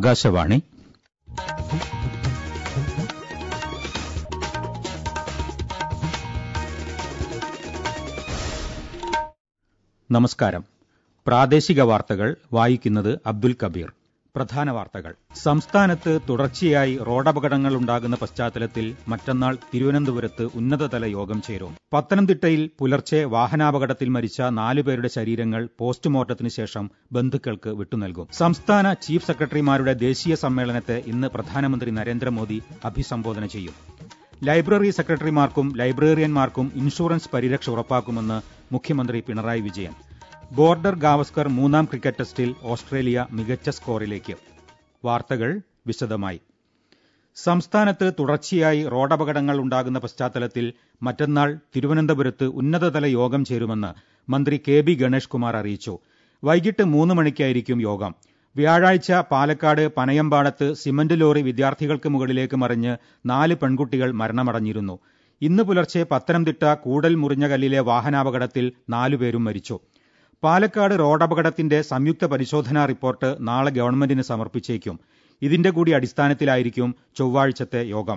ആകാശവാണി നമസ്കാരം പ്രാദേശിക വാർത്തകൾ വായിക്കുന്നത് അബ്ദുൽ കബീർ പ്രധാന വാർത്തകൾ സംസ്ഥാനത്ത് തുടർച്ചയായി റോഡപകടങ്ങൾ ഉണ്ടാകുന്ന പശ്ചാത്തലത്തിൽ മറ്റന്നാൾ തിരുവനന്തപുരത്ത് ഉന്നതതല യോഗം ചേരും പത്തനംതിട്ടയിൽ പുലർച്ചെ വാഹനാപകടത്തിൽ മരിച്ച നാലുപേരുടെ ശരീരങ്ങൾ പോസ്റ്റ്മോർട്ടത്തിന് ശേഷം ബന്ധുക്കൾക്ക് വിട്ടുനൽകും സംസ്ഥാന ചീഫ് സെക്രട്ടറിമാരുടെ ദേശീയ സമ്മേളനത്തെ ഇന്ന് പ്രധാനമന്ത്രി നരേന്ദ്രമോദി അഭിസംബോധന ചെയ്യും ലൈബ്രറി സെക്രട്ടറിമാർക്കും ലൈബ്രറിയന്മാർക്കും ഇൻഷുറൻസ് പരിരക്ഷ ഉറപ്പാക്കുമെന്ന് മുഖ്യമന്ത്രി പിണറായി വിജയൻ ബോർഡർ ഗാവസ്കർ മൂന്നാം ക്രിക്കറ്റ് ടെസ്റ്റിൽ ഓസ്ട്രേലിയ മികച്ച സ്കോറിലേക്ക് വാർത്തകൾ വിശദമായി സംസ്ഥാനത്ത് തുടർച്ചയായി റോഡപകടങ്ങൾ ഉണ്ടാകുന്ന പശ്ചാത്തലത്തിൽ മറ്റന്നാൾ തിരുവനന്തപുരത്ത് ഉന്നതതല യോഗം ചേരുമെന്ന് മന്ത്രി കെ ബി ഗണേഷ് കുമാർ അറിയിച്ചു വൈകിട്ട് മൂന്ന് മണിക്കായിരിക്കും യോഗം വ്യാഴാഴ്ച പാലക്കാട് പനയമ്പാടത്ത് സിമന്റ് ലോറി വിദ്യാർത്ഥികൾക്ക് മുകളിലേക്ക് മറിഞ്ഞ് നാല് പെൺകുട്ടികൾ മരണമടഞ്ഞിരുന്നു ഇന്ന് പുലർച്ചെ പത്തനംതിട്ട കൂടൽ മുറിഞ്ഞകല്ലിലെ വാഹനാപകടത്തിൽ നാലുപേരും മരിച്ചു പാലക്കാട് റോഡപകടത്തിന്റെ സംയുക്ത പരിശോധനാ റിപ്പോർട്ട് നാളെ ഗവൺമെന്റിന് സമർപ്പിച്ചേക്കും ഇതിന്റെ കൂടി അടിസ്ഥാനത്തിലായിരിക്കും ചൊവ്വാഴ്ചത്തെ യോഗം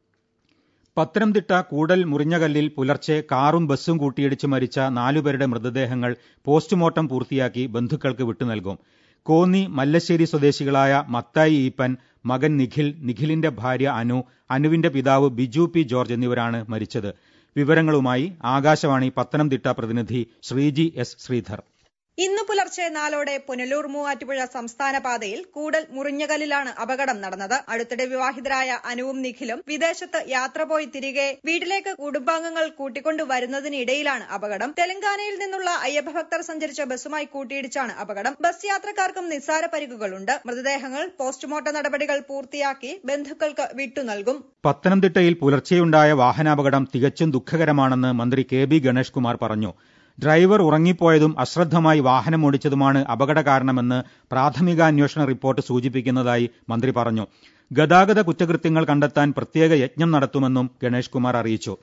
പത്തനംതിട്ട കൂടൽ മുറിഞ്ഞകല്ലിൽ പുലർച്ചെ കാറും ബസ്സും കൂട്ടിയിടിച്ച് മരിച്ച നാലുപേരുടെ മൃതദേഹങ്ങൾ പോസ്റ്റ്മോർട്ടം പൂർത്തിയാക്കി ബന്ധുക്കൾക്ക് വിട്ടുനൽകും കോന്നി മല്ലശ്ശേരി സ്വദേശികളായ മത്തായി ഈപ്പൻ മകൻ നിഖിൽ നിഖിലിന്റെ ഭാര്യ അനു അനുവിന്റെ പിതാവ് ബിജു പി ജോർജ് എന്നിവരാണ് മരിച്ചത് വിവരങ്ങളുമായി ആകാശവാണി പത്തനംതിട്ട പ്രതിനിധി ശ്രീജി എസ് ശ്രീധർ ഇന്ന് പുലർച്ചെ നാലോടെ പുനലൂർ മൂവാറ്റുപുഴ സംസ്ഥാന പാതയിൽ കൂടൽ മുറിഞ്ഞകല്ലിലാണ് അപകടം നടന്നത് അടുത്തിടെ വിവാഹിതരായ അനുവും നിഖിലും വിദേശത്ത് യാത്ര പോയി തിരികെ വീട്ടിലേക്ക് കുടുംബാംഗങ്ങൾ കൂട്ടിക്കൊണ്ടു വരുന്നതിനിടയിലാണ് അപകടം തെലങ്കാനയിൽ നിന്നുള്ള അയ്യപ്പ ഭക്തർ സഞ്ചരിച്ച ബസ്സുമായി കൂട്ടിയിടിച്ചാണ് അപകടം ബസ് യാത്രക്കാർക്കും നിസ്സാര പരിക്കുകളുണ്ട് മൃതദേഹങ്ങൾ പോസ്റ്റ്മോർട്ടം നടപടികൾ പൂർത്തിയാക്കി ബന്ധുക്കൾക്ക് വിട്ടുനൽകും പത്തനംതിട്ടയിൽ പുലർച്ചെയുണ്ടായ വാഹനാപകടം തികച്ചും ദുഃഖകരമാണെന്ന് മന്ത്രി കെ ബി ഗണേഷ് കുമാർ പറഞ്ഞു ഡ്രൈവർ ഉറങ്ങിപ്പോയതും അശ്രദ്ധമായി വാഹനമോടിച്ചതുമാണ് അപകട കാരണമെന്ന് പ്രാഥമികാന്വേഷണ റിപ്പോർട്ട് സൂചിപ്പിക്കുന്നതായി മന്ത്രി പറഞ്ഞു ഗതാഗത കുറ്റകൃത്യങ്ങൾ കണ്ടെത്താൻ പ്രത്യേക യജ്ഞം നടത്തുമെന്നും ഗണേഷ് കുമാർ അറിയിച്ചു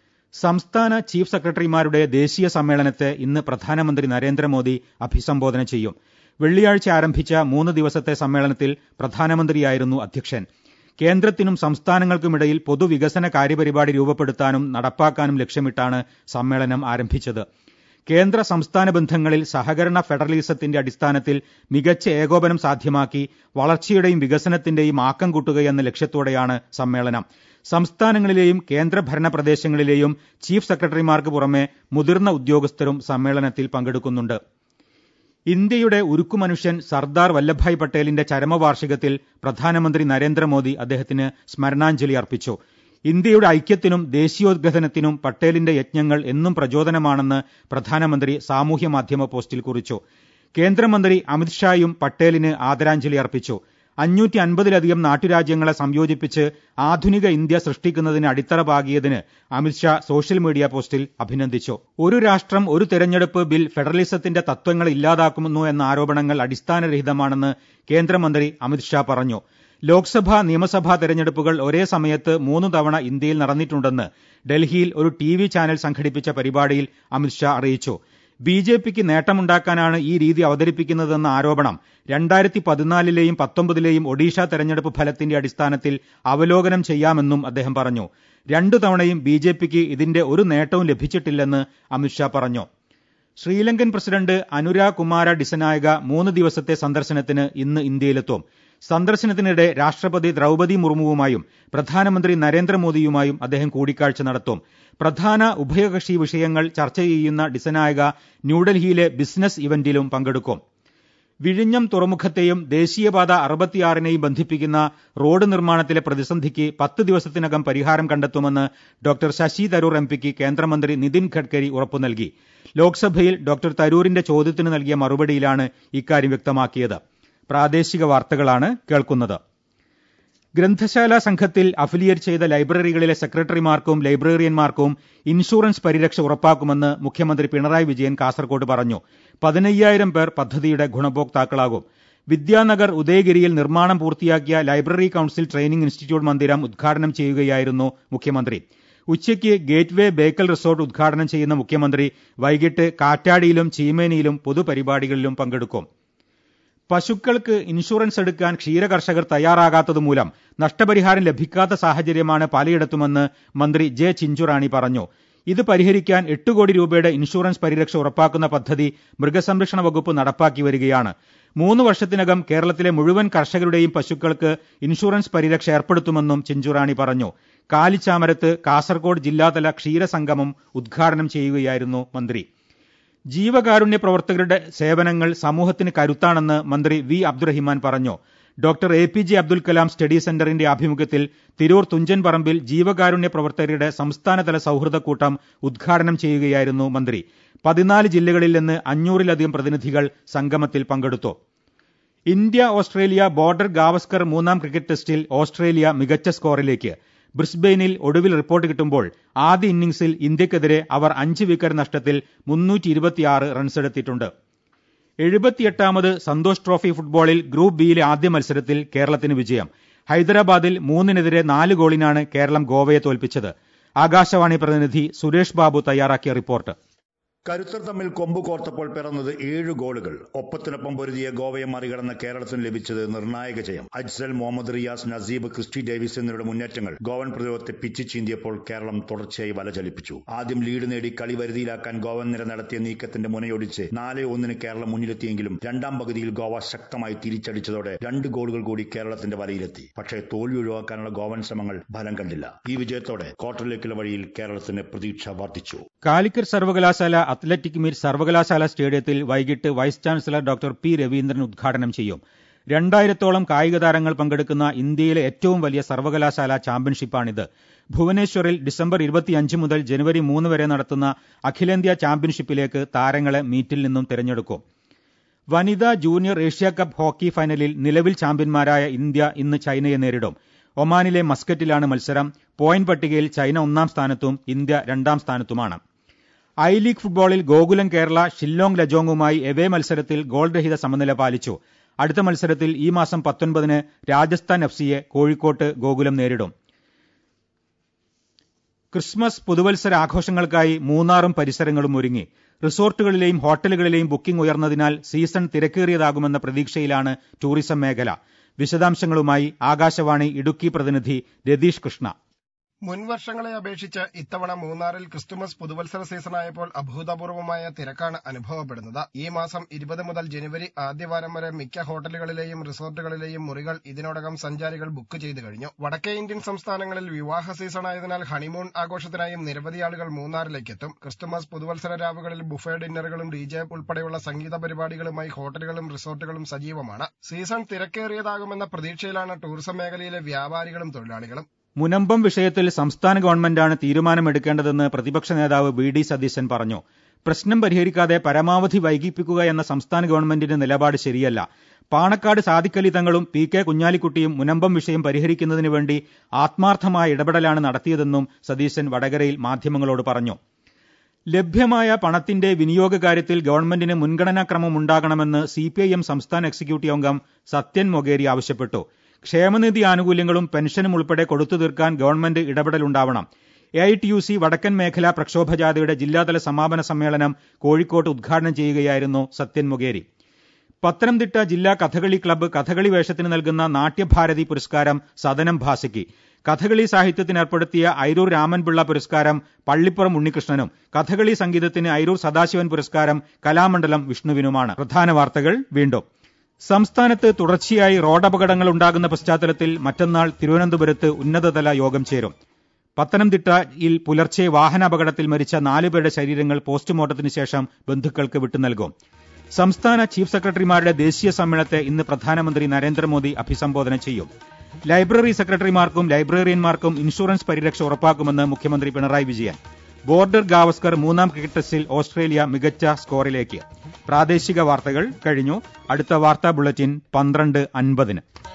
സംസ്ഥാന ചീഫ് സെക്രട്ടറിമാരുടെ ദേശീയ സമ്മേളനത്തെ ഇന്ന് പ്രധാനമന്ത്രി നരേന്ദ്രമോദി അഭിസംബോധന ചെയ്യും വെള്ളിയാഴ്ച ആരംഭിച്ച മൂന്ന് ദിവസത്തെ സമ്മേളനത്തിൽ പ്രധാനമന്ത്രിയായിരുന്നു അധ്യക്ഷൻ കേന്ദ്രത്തിനും സംസ്ഥാനങ്ങൾക്കുമിടയിൽ പൊതുവികസന കാര്യപരിപാടി രൂപപ്പെടുത്താനും നടപ്പാക്കാനും ലക്ഷ്യമിട്ടാണ് സമ്മേളനം ആരംഭിച്ചത് കേന്ദ്ര സംസ്ഥാന ബന്ധങ്ങളിൽ സഹകരണ ഫെഡറലിസത്തിന്റെ അടിസ്ഥാനത്തിൽ മികച്ച ഏകോപനം സാധ്യമാക്കി വളർച്ചയുടെയും വികസനത്തിന്റെയും ആക്കം കൂട്ടുകയെന്ന ലക്ഷ്യത്തോടെയാണ് സമ്മേളനം സംസ്ഥാനങ്ങളിലെയും കേന്ദ്രഭരണ പ്രദേശങ്ങളിലെയും ചീഫ് സെക്രട്ടറിമാർക്ക് പുറമെ മുതിർന്ന ഉദ്യോഗസ്ഥരും സമ്മേളനത്തിൽ പങ്കെടുക്കുന്നുണ്ട് ഇന്ത്യയുടെ ഉരുക്കുമനുഷ്യൻ സർദാർ വല്ലഭായ് പട്ടേലിന്റെ ചരമവാർഷികത്തിൽ പ്രധാനമന്ത്രി നരേന്ദ്രമോദി അദ്ദേഹത്തിന് സ്മരണാഞ്ജലി അർപ്പിച്ചു ഇന്ത്യയുടെ ഐക്യത്തിനും ദേശീയോദ്ഗ്രഥനത്തിനും പട്ടേലിന്റെ യജ്ഞങ്ങൾ എന്നും പ്രചോദനമാണെന്ന് പ്രധാനമന്ത്രി സാമൂഹ്യ മാധ്യമ പോസ്റ്റിൽ കുറിച്ചു കേന്ദ്രമന്ത്രി അമിത്ഷായും പട്ടേലിന് ആദരാഞ്ജലി അർപ്പിച്ചു അഞ്ഞൂറ്റി അൻപതിലധികം നാട്ടുരാജ്യങ്ങളെ സംയോജിപ്പിച്ച് ആധുനിക ഇന്ത്യ സൃഷ്ടിക്കുന്നതിന് അടിത്തറ പാകിയതിന് അമിത്ഷാ സോഷ്യൽ മീഡിയ പോസ്റ്റിൽ അഭിനന്ദിച്ചു ഒരു രാഷ്ട്രം ഒരു തെരഞ്ഞെടുപ്പ് ബിൽ ഫെഡറലിസത്തിന്റെ തത്വങ്ങൾ ഇല്ലാതാക്കുന്നു എന്ന ആരോപണങ്ങൾ അടിസ്ഥാനരഹിതമാണെന്ന് കേന്ദ്രമന്ത്രി അമിത്ഷാ പറഞ്ഞു ലോക്സഭാ നിയമസഭാ തെരഞ്ഞെടുപ്പുകൾ ഒരേ സമയത്ത് മൂന്ന് തവണ ഇന്ത്യയിൽ നടന്നിട്ടുണ്ടെന്ന് ഡൽഹിയിൽ ഒരു ടി വി ചാനൽ സംഘടിപ്പിച്ച പരിപാടിയിൽ അമിത്ഷാ അറിയിച്ചു ബി ജെ പിക്ക് നേട്ടമുണ്ടാക്കാനാണ് ഈ രീതി അവതരിപ്പിക്കുന്നതെന്ന ആരോപണം രണ്ടായിരത്തി പതിനാലിലെയും പത്തൊമ്പതിലെയും ഒഡീഷ തെരഞ്ഞെടുപ്പ് ഫലത്തിന്റെ അടിസ്ഥാനത്തിൽ അവലോകനം ചെയ്യാമെന്നും അദ്ദേഹം പറഞ്ഞു രണ്ടു തവണയും ബി ജെ പിക്ക് ഇതിന്റെ ഒരു നേട്ടവും ലഭിച്ചിട്ടില്ലെന്ന് അമിത്ഷാ പറഞ്ഞു ശ്രീലങ്കൻ പ്രസിഡന്റ് അനുരാ കുമാര ഡിസനായക മൂന്ന് ദിവസത്തെ സന്ദർശനത്തിന് ഇന്ന് ഇന്ത്യയിലെത്തും സന്ദർശനത്തിനിടെ രാഷ്ട്രപതി ദ്രൌപതി മുർമുവുമായും പ്രധാനമന്ത്രി നരേന്ദ്രമോദിയുമായും അദ്ദേഹം കൂടിക്കാഴ്ച നടത്തും പ്രധാന ഉഭയകക്ഷി വിഷയങ്ങൾ ചർച്ച ചെയ്യുന്ന ഡിസനായക ന്യൂഡൽഹിയിലെ ബിസിനസ് ഇവന്റിലും പങ്കെടുക്കും വിഴിഞ്ഞം തുറമുഖത്തെയും ദേശീയപാത അറുപത്തിയാറിനെയും ബന്ധിപ്പിക്കുന്ന റോഡ് നിർമ്മാണത്തിലെ പ്രതിസന്ധിക്ക് പത്ത് ദിവസത്തിനകം പരിഹാരം കണ്ടെത്തുമെന്ന് ഡോക്ടർ ശശി തരൂർ എംപിക്ക് കേന്ദ്രമന്ത്രി നിതിൻ ഗഡ്കരി ഉറപ്പു നൽകി ലോക്സഭയിൽ ഡോക്ടർ തരൂരിന്റെ ചോദ്യത്തിന് നൽകിയ മറുപടിയിലാണ് ഇക്കാര്യം വ്യക്തമാക്കിയത് പ്രാദേശിക വാർത്തകളാണ് കേൾക്കുന്നത് ഗ്രന്ഥശാല സംഘത്തിൽ അഫിലിയേറ്റ് ചെയ്ത ലൈബ്രറികളിലെ സെക്രട്ടറിമാർക്കും ലൈബ്രറിയന്മാർക്കും ഇൻഷുറൻസ് പരിരക്ഷ ഉറപ്പാക്കുമെന്ന് മുഖ്യമന്ത്രി പിണറായി വിജയൻ കാസർകോട് പറഞ്ഞു പതിനയ്യായിരം പേർ പദ്ധതിയുടെ ഗുണഭോക്താക്കളാകും വിദ്യാനഗർ ഉദയഗിരിയിൽ നിർമ്മാണം പൂർത്തിയാക്കിയ ലൈബ്രറി കൌൺസിൽ ട്രെയിനിംഗ് ഇൻസ്റ്റിറ്റ്യൂട്ട് മന്ദിരം ഉദ്ഘാടനം ചെയ്യുകയായിരുന്നു മുഖ്യമന്ത്രി ഉച്ചയ്ക്ക് ഗേറ്റ്വേ ബേക്കൽ റിസോർട്ട് ഉദ്ഘാടനം ചെയ്യുന്ന മുഖ്യമന്ത്രി വൈകിട്ട് കാറ്റാടിയിലും ചീമേനിയിലും പൊതുപരിപാടികളിലും പങ്കെടുക്കും പശുക്കൾക്ക് ഇൻഷുറൻസ് എടുക്കാൻ ക്ഷീരകർഷകർ തയ്യാറാകാത്തതുമൂലം നഷ്ടപരിഹാരം ലഭിക്കാത്ത സാഹചര്യമാണ് പലയിടത്തുമെന്ന് മന്ത്രി ജെ ചിഞ്ചുറാണി പറഞ്ഞു ഇത് പരിഹരിക്കാൻ എട്ട് കോടി രൂപയുടെ ഇൻഷുറൻസ് പരിരക്ഷ ഉറപ്പാക്കുന്ന പദ്ധതി മൃഗസംരക്ഷണ വകുപ്പ് നടപ്പാക്കി വരികയാണ് മൂന്ന് വർഷത്തിനകം കേരളത്തിലെ മുഴുവൻ കർഷകരുടെയും പശുക്കൾക്ക് ഇൻഷുറൻസ് പരിരക്ഷ ഏർപ്പെടുത്തുമെന്നും ചിഞ്ചുറാണി പറഞ്ഞു കാലിച്ചാമരത്ത് കാസർകോട് ജില്ലാതല ക്ഷീരസംഗമം ഉദ്ഘാടനം ചെയ്യുകയായിരുന്നു മന്ത്രി ജീവകാരുണ്യ പ്രവർത്തകരുടെ സേവനങ്ങൾ സമൂഹത്തിന് കരുത്താണെന്ന് മന്ത്രി വി അബ്ദുറഹിമാൻ പറഞ്ഞു doctor A P J Abdul Kalam study സെന്ററിന്റെ ആഭിമുഖ്യത്തിൽ തിരൂർ തുഞ്ചൻ പറമ്പിൽ ജീവകാരുണ്യ പ്രവർത്തകരുടെ സംസ്ഥാനതല സൌഹൃദക്കൂട്ടം ഉദ്ഘാടനം ചെയ്യുകയായിരുന്നു മന്ത്രി പതിനാല് ജില്ലകളിൽ നിന്ന് അഞ്ഞൂറിലധികം പ്രതിനിധികൾ സംഗമത്തിൽ പങ്കെടുത്തു ഇന്ത്യ ഓസ്ട്രേലിയ ബോർഡർ ഗാവസ്കർ മൂന്നാം ക്രിക്കറ്റ് ടെസ്റ്റിൽ ഓസ്ട്രേലിയ മികച്ച സ്കോറിലേക്ക് ബ്രിസ്ബെയിനിൽ ഒടുവിൽ റിപ്പോർട്ട് കിട്ടുമ്പോൾ ആദ്യ ഇന്നിംഗ്സിൽ ഇന്ത്യക്കെതിരെ അവർ അഞ്ച് വിക്കറ്റ് നഷ്ടത്തിൽ മുന്നൂറ്റി റൺസെടുത്തിട്ടുണ്ട് എഴുപത്തിയെട്ടാമത് സന്തോഷ് ട്രോഫി ഫുട്ബോളിൽ ഗ്രൂപ്പ് ബിയിലെ ആദ്യ മത്സരത്തിൽ കേരളത്തിന് വിജയം ഹൈദരാബാദിൽ മൂന്നിനെതിരെ നാല് ഗോളിനാണ് കേരളം ഗോവയെ തോൽപ്പിച്ചത് ആകാശവാണി പ്രതിനിധി സുരേഷ് ബാബു തയ്യാറാക്കിയ റിപ്പോർട്ട് കരുത്തർ തമ്മിൽ കൊമ്പ് കോർത്തപ്പോൾ പിറന്നത് ഏഴ് ഗോളുകൾ ഒപ്പത്തിനൊപ്പം പൊരുതിയ ഗോവയെ മറികടന്ന കേരളത്തിന് ലഭിച്ചത് നിർണായക ജയം അജ്സൽ മുഹമ്മദ് റിയാസ് നസീബ് ക്രിസ്റ്റി ഡേവിസ് എന്നിവരുടെ മുന്നേറ്റങ്ങൾ ഗോവൻ പ്രതിരോധത്തെ പിച്ചു ചീന്തിയപ്പോൾ കേരളം തുടർച്ചയായി വലചലിപ്പിച്ചു ആദ്യം ലീഡ് നേടി കളി വരുതിയിലാക്കാൻ ഗോവൻ നിര നടത്തിയ നീക്കത്തിന്റെ മുനയൊടിച്ച് നാല് ഒന്നിന് കേരളം മുന്നിലെത്തിയെങ്കിലും രണ്ടാം പകുതിയിൽ ഗോവ ശക്തമായി തിരിച്ചടിച്ചതോടെ രണ്ട് ഗോളുകൾ കൂടി കേരളത്തിന്റെ വലയിലെത്തി പക്ഷേ തോൽവി ഒഴിവാക്കാനുള്ള ഗോവൻ ശ്രമങ്ങൾ ഫലം കണ്ടില്ല ഈ വിജയത്തോടെ ക്വാർട്ടറിലേക്കുള്ള വഴിയിൽ കേരളത്തിന് പ്രതീക്ഷ വർദ്ധിച്ചു കാലിക്കറ്റ് സർവകലാശാല അത്ലറ്റിക് മീറ്റ് സർവകലാശാല സ്റ്റേഡിയത്തിൽ വൈകിട്ട് vice chancellor doctor P Raveendran ഉദ്ഘാടനം ചെയ്യും രണ്ടായിരത്തോളം കായിക താരങ്ങൾ പങ്കെടുക്കുന്ന ഇന്ത്യയിലെ ഏറ്റവും വലിയ സർവകലാശാല ചാമ്പ്യൻഷിപ്പാണിത് ഭുവനേശ്വറിൽ ഡിസംബർ ഇരുപത്തിയഞ്ച് മുതൽ ജനുവരി മൂന്ന് വരെ നടത്തുന്ന അഖിലേന്ത്യാ ചാമ്പ്യൻഷിപ്പിലേക്ക് താരങ്ങളെ മീറ്റിൽ നിന്നും തിരഞ്ഞെടുക്കും വനിതാ ജൂനിയർ ഏഷ്യ കപ്പ് ഹോക്കി ഫൈനലിൽ നിലവിൽ ചാമ്പ്യന്മാരായ ഇന്ത്യ ഇന്ന് ചൈനയെ നേരിടും ഒമാനിലെ മസ്കറ്റിലാണ് മത്സരം പോയിന്റ് പട്ടികയിൽ ചൈന ഒന്നാം സ്ഥാനത്തും ഇന്ത്യ രണ്ടാം സ്ഥാനത്തുമാണ് ഐ ലീഗ് ഫുട്ബോളിൽ ഗോകുലം കേരള ഷില്ലോങ് ലജോങ്ങുമായി എവേ മത്സരത്തിൽ ഗോൾ രഹിത സമനില പാലിച്ചു അടുത്ത മത്സരത്തിൽ ഈ മാസം പത്തൊൻപതിന് രാജസ്ഥാൻ എഫ് സിയെ കോഴിക്കോട്ട് ഗോകുലം നേരിടും ക്രിസ്മസ് പുതുവത്സര ആഘോഷങ്ങൾക്കായി മൂന്നാറും പരിസരങ്ങളും ഒരുങ്ങി റിസോർട്ടുകളിലെയും ഹോട്ടലുകളിലെയും ബുക്കിംഗ് ഉയർന്നതിനാൽ സീസൺ തിരക്കേറിയതാകുമെന്ന പ്രതീക്ഷയിലാണ് ടൂറിസം മേഖല വിശദാംശങ്ങളുമായി ആകാശവാണി ഇടുക്കി പ്രതിനിധി രതീഷ് കൃഷ്ണ മുൻവർഷങ്ങളെ അപേക്ഷിച്ച് ഇത്തവണ മൂന്നാറിൽ ക്രിസ്തുമസ് പുതുവത്സര സീസണായപ്പോൾ അഭൂതപൂർവമായ തിരക്കാണ് അനുഭവപ്പെടുന്നത് ഈ മാസം ഇരുപത് മുതൽ ജനുവരി ആദ്യവാരം വരെ മിക്ക ഹോട്ടലുകളിലെയും റിസോർട്ടുകളിലെയും മുറികൾ ഇതിനോടകം സഞ്ചാരികൾ ബുക്ക് ചെയ്തു കഴിഞ്ഞു വടക്കേ ഇന്ത്യൻ സംസ്ഥാനങ്ങളിൽ വിവാഹ സീസണായതിനാൽ ഹണിമൂൺ ആഘോഷത്തിനായും നിരവധി ആളുകൾ മൂന്നാറിലേക്കെത്തും ക്രിസ്തുമസ് പുതുവത്സര രാവുകളിൽ ബുഫേ ഡിന്നറുകളും ഡി ജെ ഉൾപ്പെടെയുള്ള സംഗീത പരിപാടികളുമായി ഹോട്ടലുകളും റിസോർട്ടുകളും സജീവമാണ് സീസൺ തിരക്കേറിയതാകുമെന്ന പ്രതീക്ഷയിലാണ് ടൂറിസം മേഖലയിലെ വ്യാപാരികളും തൊഴിലാളികളും മുനമ്പം വിഷയത്തിൽ സംസ്ഥാന ഗവൺമെന്റാണ് തീരുമാനമെടുക്കേണ്ടതെന്ന് പ്രതിപക്ഷ നേതാവ് വി ഡി സതീശൻ പറഞ്ഞു പ്രശ്നം പരിഹരിക്കാതെ പരമാവധി വൈകിപ്പിക്കുക എന്ന സംസ്ഥാന ഗവൺമെന്റിന്റെ നിലപാട് ശരിയല്ല പാണക്കാട് സാദിഖലി തങ്ങളും പി കെ കുഞ്ഞാലിക്കുട്ടിയും മുനമ്പം വിഷയം പരിഹരിക്കുന്നതിന് വേണ്ടി ആത്മാർത്ഥമായ ഇടപെടലാണ് നടത്തിയതെന്നും സതീശൻ വടകരയിൽ മാധ്യമങ്ങളോട് പറഞ്ഞു ലഭ്യമായ പണത്തിന്റെ വിനിയോഗ കാര്യത്തിൽ ഗവൺമെന്റിന് മുൻഗണനാക്രമം ഉണ്ടാകണമെന്ന് സിപിഐഎം സംസ്ഥാന എക്സിക്യൂട്ടീവ് അംഗം സത്യൻ മൊഗേരി ആവശ്യപ്പെട്ടു ക്ഷേമനിധി ആനുകൂല്യങ്ങളും പെൻഷനും ഉൾപ്പെടെ കൊടുത്തു തീർക്കാൻ ഗവൺമെന്റ് ഇടപെടലുണ്ടാവണം A I T U C വടക്കൻ മേഖലാ പ്രക്ഷോഭജാഥയുടെ ജില്ലാതല സമാപന സമ്മേളനം കോഴിക്കോട്ട് ഉദ്ഘാടനം ചെയ്യുകയായിരുന്നു സത്യൻ മുഗേരി പത്തനംതിട്ട ജില്ലാ കഥകളി ക്ലബ്ബ് കഥകളി വേഷത്തിന് നൽകുന്ന നാട്യഭാരതി പുരസ്കാരം സദനം ഭാസിക്ക് കഥകളി സാഹിത്യത്തിന് ഏർപ്പെടുത്തിയ ഐരൂർ രാമൻപിള്ള പുരസ്കാരം പള്ളിപ്പുറം ഉണ്ണികൃഷ്ണനും കഥകളി സംഗീതത്തിന് ഐരൂർ സദാശിവൻ പുരസ്കാരം കലാമണ്ഡലം വിഷ്ണുവിനുമാണ് പ്രധാന വാർത്തകൾ വീണ്ടും സംസ്ഥാനത്ത് തുടർച്ചയായി റോഡപകടങ്ങൾ ഉണ്ടാകുന്ന പശ്ചാത്തലത്തിൽ മറ്റന്നാൾ തിരുവനന്തപുരത്ത് ഉന്നതതല യോഗം ചേരും പത്തനംതിട്ടയിൽ പുലർച്ചെ വാഹനാപകടത്തിൽ മരിച്ച നാലുപേരുടെ ശരീരങ്ങൾ പോസ്റ്റ്മോർട്ടത്തിന് ശേഷം ബന്ധുക്കൾക്ക് വിട്ടുനൽകും സംസ്ഥാന ചീഫ് സെക്രട്ടറിമാരുടെ ദേശീയ സമ്മേളനത്തെ ഇന്ന് പ്രധാനമന്ത്രി നരേന്ദ്രമോദി അഭിസംബോധന ചെയ്യും ലൈബ്രറി സെക്രട്ടറിമാർക്കും ലൈബ്രറിയന്മാർക്കും ഇൻഷുറൻസ് പരിരക്ഷ ഉറപ്പാക്കുമെന്ന് മുഖ്യമന്ത്രി പിണറായി വിജയൻ ബോർഡർ ഗാവസ്കർ മൂന്നാം ക്രിക്കറ്റ് ടെസ്റ്റിൽ ഓസ്ട്രേലിയ മികച്ച സ്കോറിലേക്ക് പ്രാദേശിക വാർത്തകൾ കഴിഞ്ഞു അടുത്ത വാർത്താ ബുള്ളറ്റിൻ പന്ത്രണ്ട് അൻപതിന്